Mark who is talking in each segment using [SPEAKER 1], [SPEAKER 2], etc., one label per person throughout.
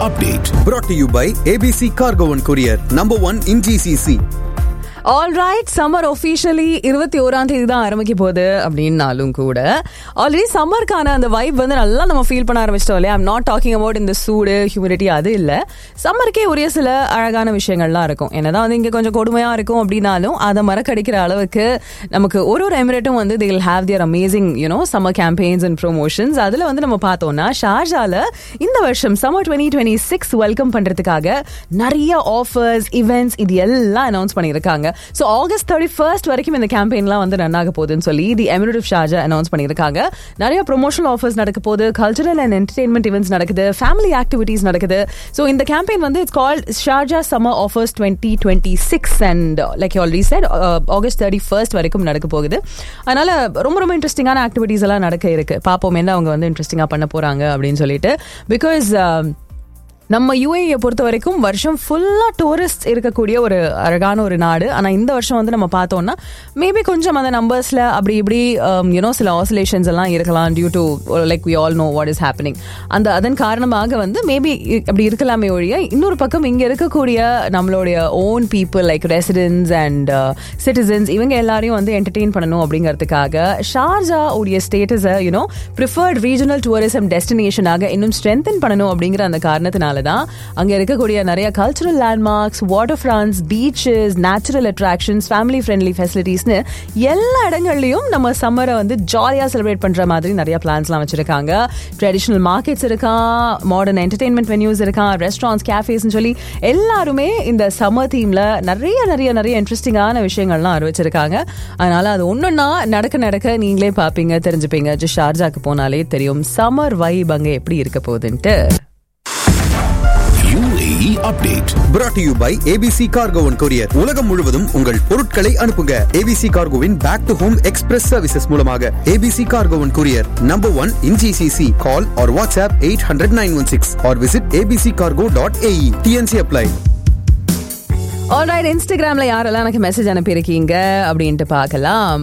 [SPEAKER 1] update. Brought to you by ABC Cargo and Courier, number one in GCC.
[SPEAKER 2] All right summer officially இருபத்தி ஓராம் தேதி தான் ஆரம்பிக்க போகுது அப்படின்னாலும் கூட ஆல்ரெடி சம்மருக்கான அந்த வைப் வந்து நல்லா நம்ம ஃபீல் பண்ண ஆரம்பிச்சிட்டோம் இல்லையா ஐம் நாட் டாக்கிங் அபவுட் இந்த சூடு ஹியூமிடிட்டி அது இல்லை சம்மருக்கே உரிய சில அழகான விஷயங்கள்லாம் இருக்கும் என்னதான் வந்து இங்கே கொஞ்சம் கொடுமையாக இருக்கும் அப்படின்னாலும் அதை மறக்கடிக்கிற அளவுக்கு நமக்கு ஒரு ஒரு எமிரேட்டும் வந்து they will have their amazing you know summer campaigns and promotions அதில் வந்து நம்ம பார்த்தோம்னா ஷார்ஜால இந்த வருஷம் summer twenty twenty six welcome பண்ணுறதுக்காக நிறைய ஆஃபர்ஸ் இவெண்ட்ஸ் இது எல்லாம் அனௌன்ஸ் பண்ணியிருக்காங்க ஸோ ஆகஸ்ட் தேர்ட்டி ஃபர்ஸ்ட் வரைக்கும் இந்த கேம்பெயின்லாம் வந்து ரன் ஆக போகுதுன்னு சொல்லி the emirate of Sharjah announce பண்ணியிருக்காங்க நிறைய ப்ரொமோஷனல் ஆஃபர்ஸ் நடக்க போகுது கல்ச்சரல் அண்ட் என்டர்டைன்மெண்ட் இவெண்ட்ஸ் நடக்குது ஃபேமிலி ஆக்டிவிட்டீஸ் நடக்குது ஸோ இந்த கேம்பெயின் வந்து it's call Sharjah summer offers twenty twenty six and like already set August thirty first வரைக்கும் நடக்க போகுது அதனால ரொம்ப ரொம்ப இன்ட்ரெஸ்டிங்கான ஆக்டிவிட்டீஸ் எல்லாம் நடக்க இருக்கு பார்ப்போம் என்ன அவங்க வந்து இன்ட்ரெஸ்டிங்காக பண்ண போறாங்க அப்படின்னு சொல்லிட்டு பிகாஸ் நம்ம யூஏயை பொறுத்த வரைக்கும் வருஷம் ஃபுல்லாக டூரிஸ்ட் இருக்கக்கூடிய ஒரு அழகான ஒரு நாடு ஆனால் இந்த வருஷம் வந்து நம்ம பார்த்தோம்னா மேபி கொஞ்சம் அந்த நம்பர்ஸில் அப்படி இப்படி யூனோ சில ஆசோலேஷன்ஸ் எல்லாம் இருக்கலாம் due to like we all know what is happening அந்த அதன் காரணமாக வந்து மேபி அப்படி இருக்கலாமே ஒழிய இன்னொரு பக்கம் இங்கே இருக்கக்கூடிய நம்மளுடைய own people like residents and citizens இவங்க எல்லாரையும் வந்து என்டர்டெயின் பண்ணணும் அப்படிங்கிறதுக்காக ஷார்ஜா உடைய ஸ்டேட்டஸை யூனோ ப்ரிஃபர்ட் ரீஜனல் டூரிசம் டெஸ்டினேஷனாக இன்னும் ஸ்ட்ரென்தன் பண்ணணும் அப்படிங்கிற அந்த காரணத்தினால தான் அங்க இருக்கக்கூடிய நிறைய cultural landmarks waterfronts beaches natural attractions family friendly ஃபெசிலிட்டிஸ்னு எல்லா இடங்கள்லயும் நம்ம சம்மரை வந்து ஜாலியா செலிப்ரேட் பண்ற மாதிரி நிறைய பிளான்ஸ்லாம் வச்சிருக்காங்க ட்ரெடிஷனல் மார்க்கெட்ஸ் இருக்கா மாடர்ன் என்டர்டைன்மெண்ட் வென்யூஸ் இருக்கா ரெஸ்டாரண்ட்ஸ் கேஃபேஸ்னு சொல்லி எல்லாருமே இந்த சம்மர் தீம்ல நிறைய நிறைய நிறைய இன்ட்ரெஸ்டிங்கான விஷயங்கள்லாம் அறிவிச்சிருக்காங்க அதனால அது ஒன்னொன்னா நடக்க நடக்க நீங்களே பாப்பீங்க தெரிஞ்சுப்பீங்க ஜஸ்ட் ஷார்ஜாக்கு போனாலே தெரியும் சம்மர் வைப் அங்க எப்படி இருக்க போகுதுன்ட்டு
[SPEAKER 1] UAE update. Brought to you by ABC Cargo and Courier. உலகம் முழுவதும் உங்கள் பொருட்களை அனுப்புங்க ABC Cargoவின் back to home express services மூலமாக ABC Cargo and Courier, number one in GCC. Call or WhatsApp 800-916 or visit abccargo.ae. TNC apply.
[SPEAKER 2] All right இன்ஸ்டாகிராம்ல யாரெல்லாம் எனக்கு மெசேஜ் அனுப்பியிருக்கீங்க அப்படின்ட்டு பார்க்கலாம்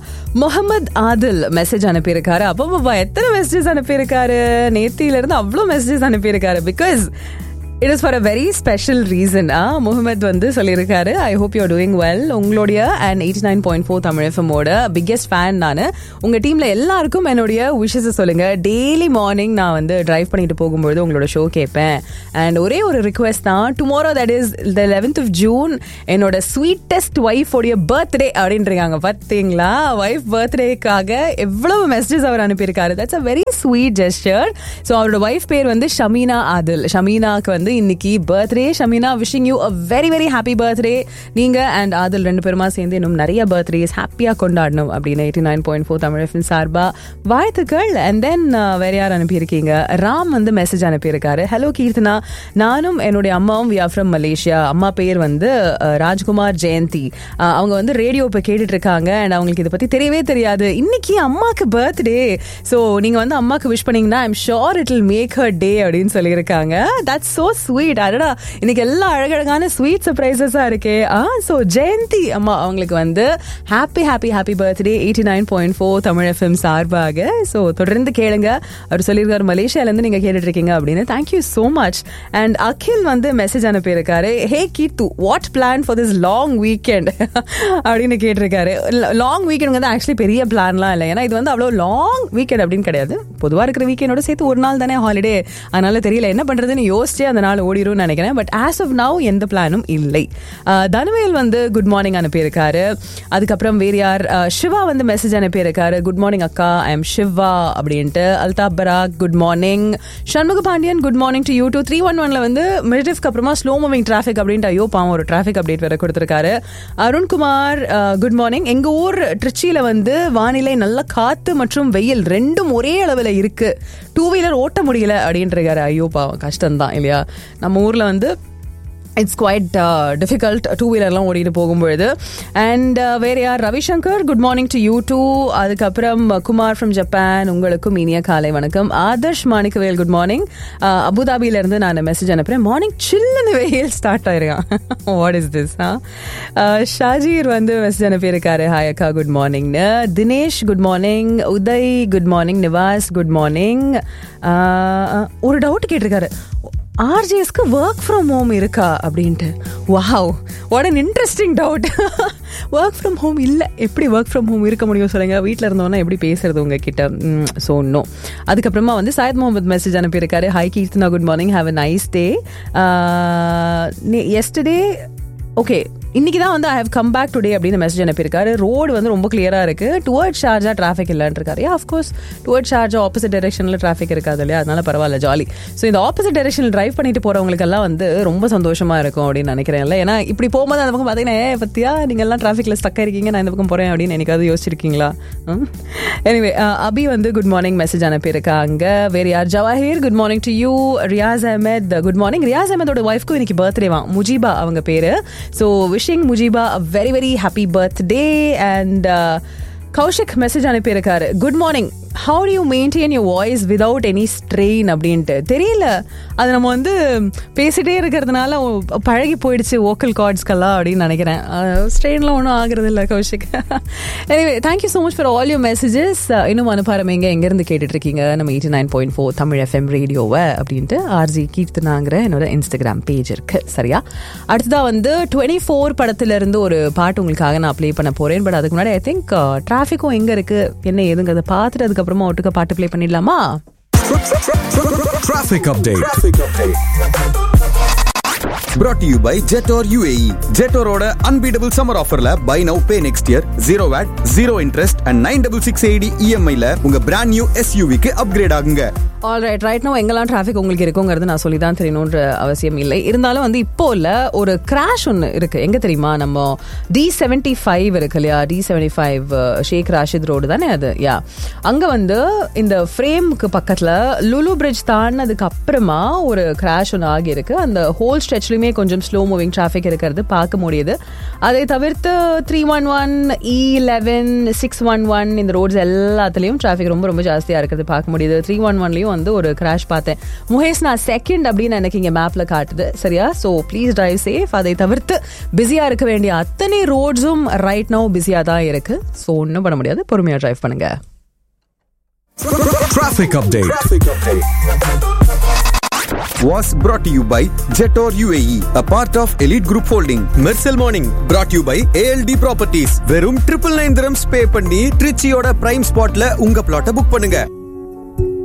[SPEAKER 2] முகமது ஆதில் மெசேஜ் அனுப்பியிருக்காரு அப்போ பாப்பா எத்தனை மெசேஜஸ் அனுப்பியிருக்காரு நேத்தியில இருந்து அவ்வளோ மெசேஜஸ் அனுப்பியிருக்காரு because it is for a very special reason ah Mohammed வந்து சொல்லியிருக்காரு I hope you doing well உங்களுடைய and eighty nine point four Tamil எஃப்எம்மோட பிக்கெஸ்ட் ஃபேன் நான் உங்க டீம்ல எல்லாருக்கும் என்னுடைய விஷஸ் சொல்லுங்க டெய்லி மார்னிங் நான் வந்து டிரைவ் பண்ணிட்டு போகும்பொழுது உங்களோட ஷோ கேட்பேன் அண்ட் ஒரே ஒரு ரிக்வெஸ்ட் தான் tomorrow that is the eleventh of June என்னோட ஸ்வீட்டஸ்ட் ஒய்ஃப் உடைய பர்த்டே அப்படின்றாங்க பார்த்தீங்களா ஒய்ஃப் பர்த்டேக்காக எவ்வளவு மெசேஜஸ் அவர் அனுப்பியிருக்காரு that's a very sweet gesture so அவரோட ஒய்ஃப் பேர் வந்து ஷமீனா ஆதில் ஷமீனாக்கு வந்து இன்னைக்கு birthday Shameena wishing you a very very happy birthday நீங்க அண்ட் ஆதில் ரெண்டு பேருமா சேர்ந்து இன்னும் நிறைய பர்த்டேஸ் ஹாப்பியா கொண்டாடணும் அப்படின்னு eighty nine point four Tamil FM சார்பா வாழ்த்துக்கள் அண்ட் தென் வேற யார் அனுப்பியிருக்கீங்க ராம் வந்து மெசேஜ் அனுப்பியிருக்காரு ஹலோ கீர்த்தனா நானும் என்னுடைய அம்மாவும் வி ஆர் ஃப்ரம் மலேசியா அம்மா பேர் வந்து அஹ், ராஜ்குமார் ஜெயந்தி அஹ், அவங்க வந்து ரேடியோ இப்போ கேட்டுட்டு இருக்காங்க அண்ட் அவங்களுக்கு இதை பத்தி தெரியவே தெரியாது இன்னைக்கு அம்மாக்கு பர்த்டே ஸோ நீங்க வந்து அம்மாக்கு விஷ் பண்ணீங்கன்னா I'm sure it will make her day அப்படின்னு சொல்லியிருக்காங்க தட்ஸ் சோ ஸ்வீட் அடடா இன்னைக்கு எல்லா அழகழகான ஸ்வீட் சர்ப்ரைசஸா இருக்கே ஆ ஸோ ஜெயந்தி அம்மா அவங்களுக்கு வந்து happy happy happy birthday eighty nine point four Tamil FM சார்பாக ஸோ தொடர்ந்து கேளுங்க அவர் சொல்லியிருக்காரு மலேசியாலேருந்து நீங்க கேட்டுட்டு இருக்கீங்க அப்படின்னு thank you so much and Akhil வந்து மெசேஜ் அனுப்பியிருக்காரு hey Keethu what plan for this long weekend அப்படின்னு கேட்டிருக்காரு லாங் வீக்கெண்ட் வந்து ஆக்சுவலி பெரிய பிளான்லாம் இல்லை ஏன்னா இது வந்து அவ்வளோ லாங் வீக்கெண்ட் அப்படின்னு கிடையாது பொதுவாக இருக்கிற வீக்கெண்டோட சேர்த்து ஒரு நாள் தானே ஹாலிடே அதனால தெரியல என்ன பண்றதுன்னு யோசிச்சே அந்த நாள் ஓடிடும்னு நினைக்கிறேன் பட் ஆஸ் ஆஃப் நவ் எந்த பிளானும் இல்லை அஹ், தனவேல் வந்து குட் மார்னிங் அனுப்பியிருக்காரு அதுக்கப்புறம் வேறு யார் அஹ், சிவா வந்து மெசேஜ் அனுப்பியிருக்காரு குட் மார்னிங் அக்கா ஐ எம் சிவா அப்படின்ட்டு Althaf Parak good morning Shanmuga Pandian good morning to you two three one ஒன்ல வந்து மிலிட்டிவ்க்கு அப்புறமா ஸ்லோ மூவிங் டிராஃபிக் அப்படின்ட்டு ஐயோ பாவம் ஒரு டிராஃபிக் அப்டேட் வேற கொடுத்துருக்காரு அருண்குமார் குட் மார்னிங் எங்க ஊர் திருச்சியில வந்து வானிலை நல்ல காத்து மற்றும் வெயில் ரெண்டும் ஒரே அளவில் இருக்கு டூ வீலர் ஓட்ட முடியல அப்படின்றாரு ஐயோ பாவம் கஷ்டம்தான் இல்லையா நம்ம ஊர்ல வந்து இட்ஸ் குவைட் டிஃபிகல்ட் டூ வீலர்லாம் ஓடிட்டு போகும்பொழுது அண்ட் வேற யார் Ravishankar good morning to you too அதுக்கப்புறம் குமார் ஃப்ரம் ஜப்பான் உங்களுக்கும் இனிய காலை வணக்கம் ஆதர்ஷ் மாணிக்கவேல் குட் மார்னிங் அபுதாபியில இருந்து நான் மெசேஜ் அனுப்புறேன் மார்னிங் சில்லுன்னு வெயில் ஸ்டார்ட் ஆயிருக்கான் வாட் இஸ் திஸ் ஷாஜீர் வந்து மெசேஜ் அனுப்பியிருக்காரு ஹாய் அக்கா குட் மார்னிங்னு Dinesh good morning Uday good morning Nivas good morning ஒரு டவுட் கேட்டிருக்காரு ஆர்ஜேஸ்க்கு ஒர்க் ஃப்ரம் ஹோம் இருக்கா அப்படின்ட்டு wow what an interesting doubt work from home இல்லை எப்படி ஒர்க் ஃப்ரம் ஹோம் இருக்க முடியும் சொல்லுங்க வீட்டில் இருந்தோன்னா எப்படி பேசுறது உங்ககிட்ட ஸோ நோ அதுக்கப்புறமா வந்து சாயத் முகமது மெசேஜ் அனுப்பியிருக்காரு hi Keerthana good morning have a nice day yesterday okay இன்னைக்கு தான் வந்து I have come back today அப்படின்னு மெசேஜ் அனுப்பியிருக்காரு ரோடு வந்து ரொம்ப கிளியராக இருக்கு டுவர்ட் ஷார்ஜா டிராஃபிக் இல்லைன்னு இருக்காரு அஃப்கோர்ஸ் டுவர்ட் ஷார்ஜா ஆப்போசிட் டைரக்ஷனில் டிராஃபிக் இருக்காது இல்லையா அதனால பரவாயில்ல ஜாலி ஸோ இந்த ஆப்போசிட் டைரக்ஷனில் டிரைவ் பண்ணிட்டு போறவங்களுக்கெல்லாம் வந்து ரொம்ப சந்தோஷமா இருக்கும் அப்படின்னு நினைக்கிறேன் இல்லை ஏன்னா இப்படி போகும்போது அந்த பக்கம் பார்த்தீங்கன்னா ஏ பத்தியா நீங்க எல்லாம் டிராஃபிக்ல ஸ்டக் இருக்கீங்க நான் இந்த பக்கம் போறேன் அப்படின்னு எனக்காவது யோசிச்சிருக்கீங்களா எனிவே அபி வந்து குட் மார்னிங் மெசேஜ் அனுப்பியிருக்காங்க வேற யார் Jawahir good morning to you Riyaz Ahmed good morning Riyaz அஹமதோட ஒய்ஃப்க்கு இன்னைக்கு பர்த்டேவா முஜிபா அவங்க பேரு so wishing Mujiba a very very happy birthday and Kaushik message அனுப்பியிருக்காரு good morning how do you maintain your voice without any strain அப்படின்ட்டு தெரியல அது நம்ம வந்து பேசிட்டே இருக்கிறதுனால பழகி போயிடுச்சு ஓக்கல் கார்ட்ஸ்க்கெல்லாம் அப்படின்னு நினைக்கிறேன் ஸ்ட்ரெயின்லாம் ஒன்றும் ஆகுறது இல்லை Kaushik anyway thank you so much for all you messages இன்னும் அனுப்பாரமைங்க எங்கேருந்து கேட்டுட்டு இருக்கீங்க நம்ம eighty nine point four Tamil FM ரேடியோவை அப்படின்ட்டு ஆர்ஜி கீர்த்தனாங்கிற என்னோட இன்ஸ்டாகிராம் பேஜ் இருக்கு சரியா அடுத்ததாக வந்து டுவெண்ட்டி ஃபோர் படத்துலேருந்து ஒரு பாட்டு உங்களுக்காக நான் ப்ளே பண்ண போகிறேன் பட் அதுக்கு முன்னாடி ஐ திங்க் டிராஃபிக்கும் எங்கே இருக்குது என்ன ஏதுங்கிறத பார்த்துட்டு அதுக்கப்புறமா ஒட்டுக்க பாட்டு ப்ளே பண்ணிடலாமா
[SPEAKER 1] Traffic update. brought to you by Jetor UAE. Jetoroட unbeatable summer offerல buy now pay next year zero VAT, zero interest and 9668 EMI ல உங்க brand new SUV க்கு upgrade ஆகுங்க.
[SPEAKER 2] ஆல் ரைட் ரைட் நோ எங்கெல்லாம் டிராஃபிக் உங்களுக்கு இருக்குங்கிறது நான் சொல்லி தான் தெரியணுன்ற அவசியம் இல்லை இருந்தாலும் வந்து இப்போ இல்ல ஒரு கிராஷ் ஒன்று இருக்கு எங்க தெரியுமா நம்ம டி செவன்டி ஃபைவ் இருக்கு இல்லையா D seventy five Sheikh Rashid road தானே அது யா அங்க வந்து இந்த ஃப்ரேமுக்கு பக்கத்துல லுலு பிரிட்ஜ் தாண்டினதுக்கு அப்புறமா ஒரு கிராஷ் ஒன்று ஆகியிருக்கு அந்த ஹோல் ஸ்ட்ரெச்லையுமே கொஞ்சம் ஸ்லோ மூவிங் டிராஃபிக் இருக்கிறது பார்க்க முடியுது அதை தவிர்த்து three one one E eleven six one one இந்த ரோட்ஸ் எல்லாத்துலேயும் டிராஃபிக் ரொம்ப ரொம்ப ஜாஸ்தியாக இருக்கிறது பார்க்க முடியுது த்ரீ ஒன் ஒன்லையும் வந்து ஒரு கிராஷ் பார்த்தேன் முகேஷ் நான் செகண்ட் அப்படின்னு எனக்கு இங்கே மேப்பில் காட்டுது சரியா ஸோ ப்ளீஸ் டிரைவ் சேஃப் அதை தவிர்த்து பிஸியாக இருக்க வேண்டிய அத்தனை ரோட்ஸும் ரைட் நோ பிஸியாக தான் இருக்கு ஸோ ஒன்றும் பண்ண முடியாது பொறுமையாக டிரைவ் பண்ணுங்க
[SPEAKER 1] Traffic update. Was brought to you by Jetor UAE, a part of Elite Group Holding. Mersal Morning brought to you by ALD Properties. வெறும் ட்ரிபிள் நைன் திரம்ஸ் பே பண்ணி ட்ரிச்சியோட பிரைம் ஸ்பாட்ல உங்க பிளாட்டை புக் பண்ணுங்க